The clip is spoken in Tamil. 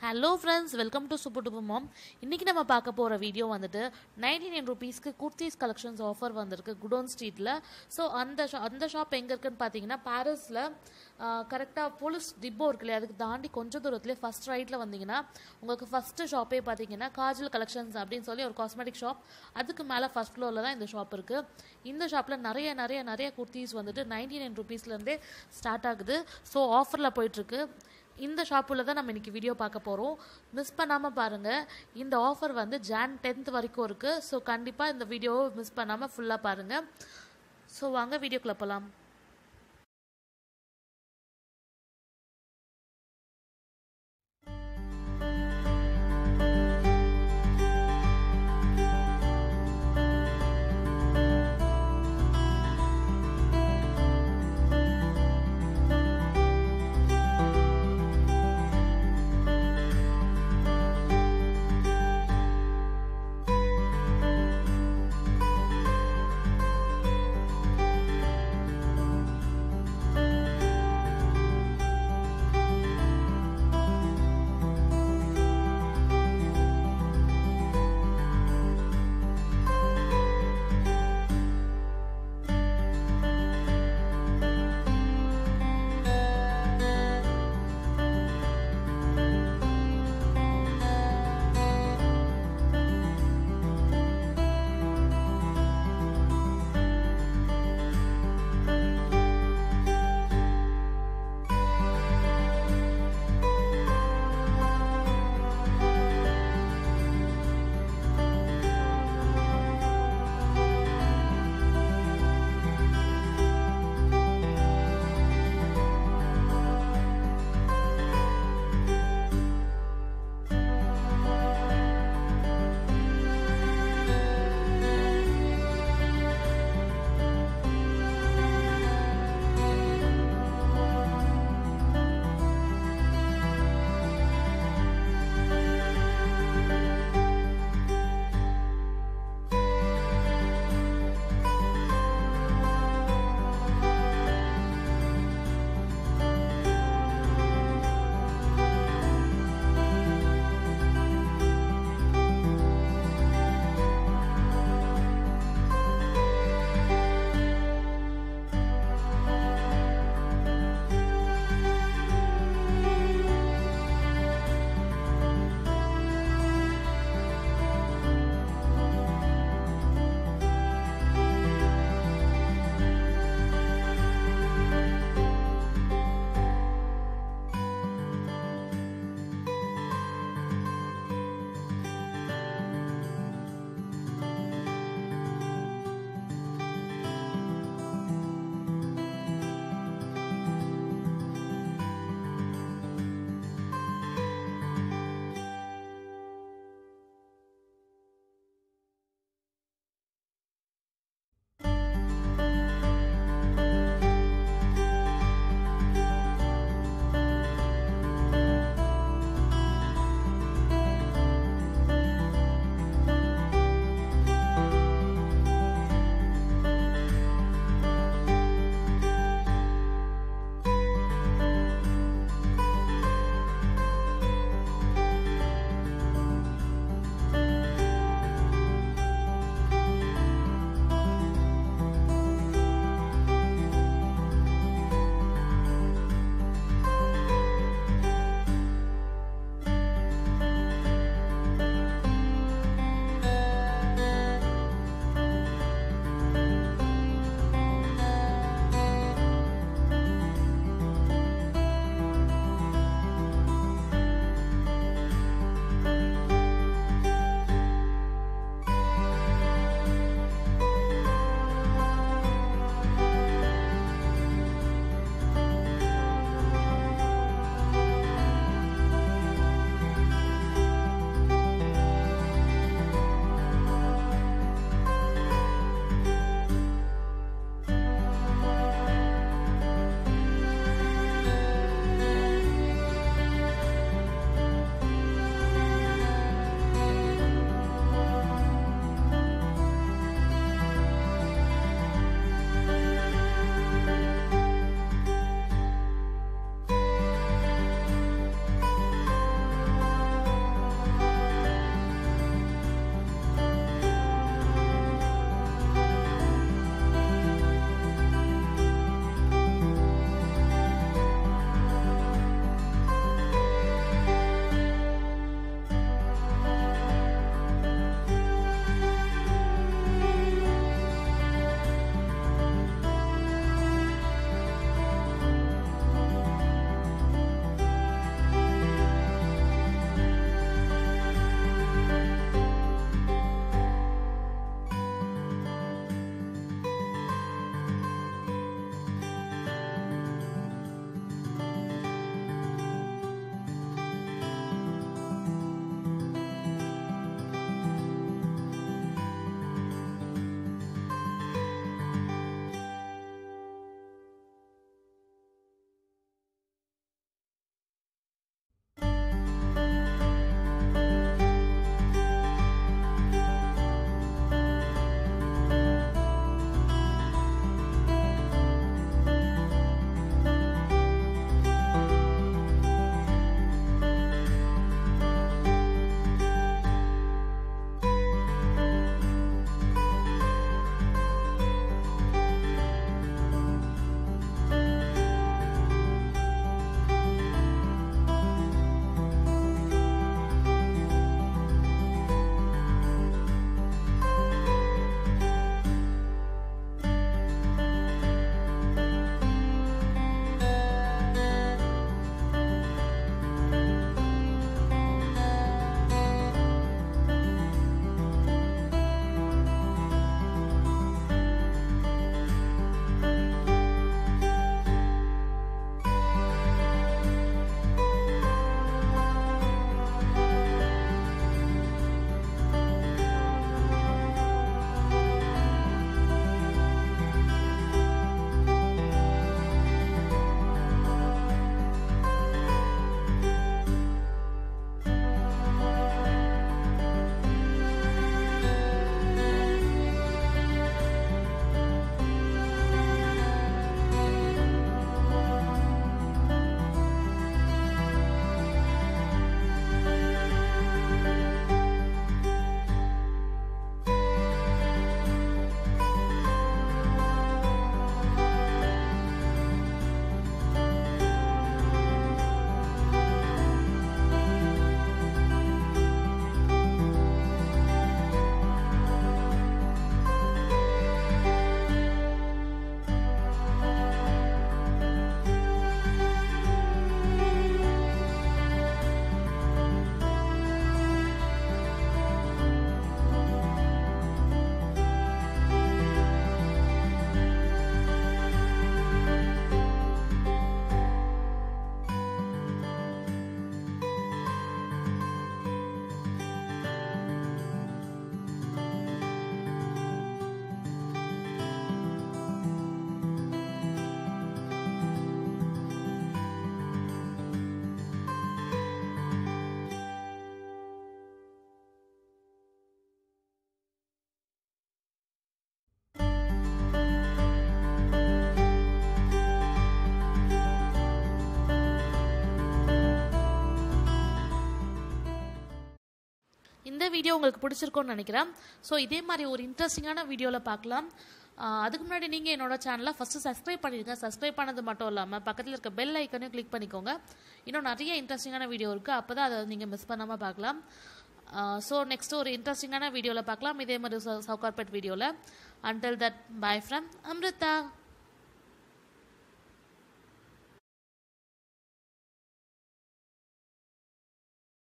hello friends welcome to super duper mom இன்றைக்கி நம்ம பார்க்க போகிற வீடியோ வந்துட்டு நைன்டி நைன் ருபீஸ்க்கு குர்த்திஸ் கலெக்ஷன்ஸ் ஆஃபர் வந்திருக்கு குடோன் ஸ்ட்ரீட்டில் ஸோ அந்த ஷா அந்த ஷாப் எங்கே இருக்குன்னு பார்த்தீங்கன்னா பாரிஸில் கரெக்டாக போலீஸ் டிப்போ இருக்கு இல்லையா அதுக்கு தாண்டி கொஞ்சம் தூரத்துலேயே ஃபஸ்ட் ரைட்டில் வந்தீங்கன்னா உங்களுக்கு ஃபஸ்ட்டு ஷாப்பே பார்த்தீங்கன்னா காஜல் கலெக்ஷன்ஸ் அப்படின்னு சொல்லி ஒரு காஸ்மெட்டிக் ஷாப் அதுக்கு மேலே ஃபஸ்ட் ஃப்ளோரில் தான் இந்த ஷாப் இருக்குது இந்த ஷாப்பில் நிறைய நிறைய நிறைய குர்த்திஸ் வந்துட்டு நைன்டி நைன் ருபீஸ்லேருந்தே ஸ்டார்ட் ஆகுது ஸோ ஆஃபரில் போயிட்டுருக்கு இந்த ஷாப்பில் தான் நம்ம இன்றைக்கி வீடியோ பார்க்க போகிறோம் மிஸ் பண்ணாமல் பாருங்கள் இந்த ஆஃபர் வந்து ஜான் டென்த் வரைக்கும் இருக்குது ஸோ கண்டிப்பாக இந்த வீடியோவை மிஸ் பண்ணாமல் ஃபுல்லாக பாருங்கள் ஸோ வாங்க வீடியோக்குள்ளே போகலாம் வீடியோ உங்களுக்கு பிடிச்சிருக்கோன்னு நினைக்கிறேன் ஸோ இதே மாதிரி ஒரு இன்ட்ரெஸ்டிங்கான வீடியோவில் பார்க்கலாம் ஆஹ் அதுக்கு முன்னாடி நீங்கள் என்னோட சேனலை ஃபஸ்ட்டு சப்ஸ்கிரைப் பண்ணிடுங்க சப்ஸ்கிரைப் பண்ணது மட்டும் இல்லாமல் பக்கத்தில் இருக்க பெல் ஐக்கனையும் கிளிக் பண்ணிக்கோங்க இன்னும் நிறைய இன்ட்ரெஸ்டிங்கான வீடியோ இருக்குது அப்போ தான் அதை நீங்கள் மிஸ் பண்ணாமல் பார்க்கலாம் ஸோ நெக்ஸ்ட் ஒரு இன்ட்ரெஸ்டிங்கான வீடியோவில் பார்க்கலாம் இதே மாதிரி சவுகார்பேட் வீடியோவில் until that bye from Amrita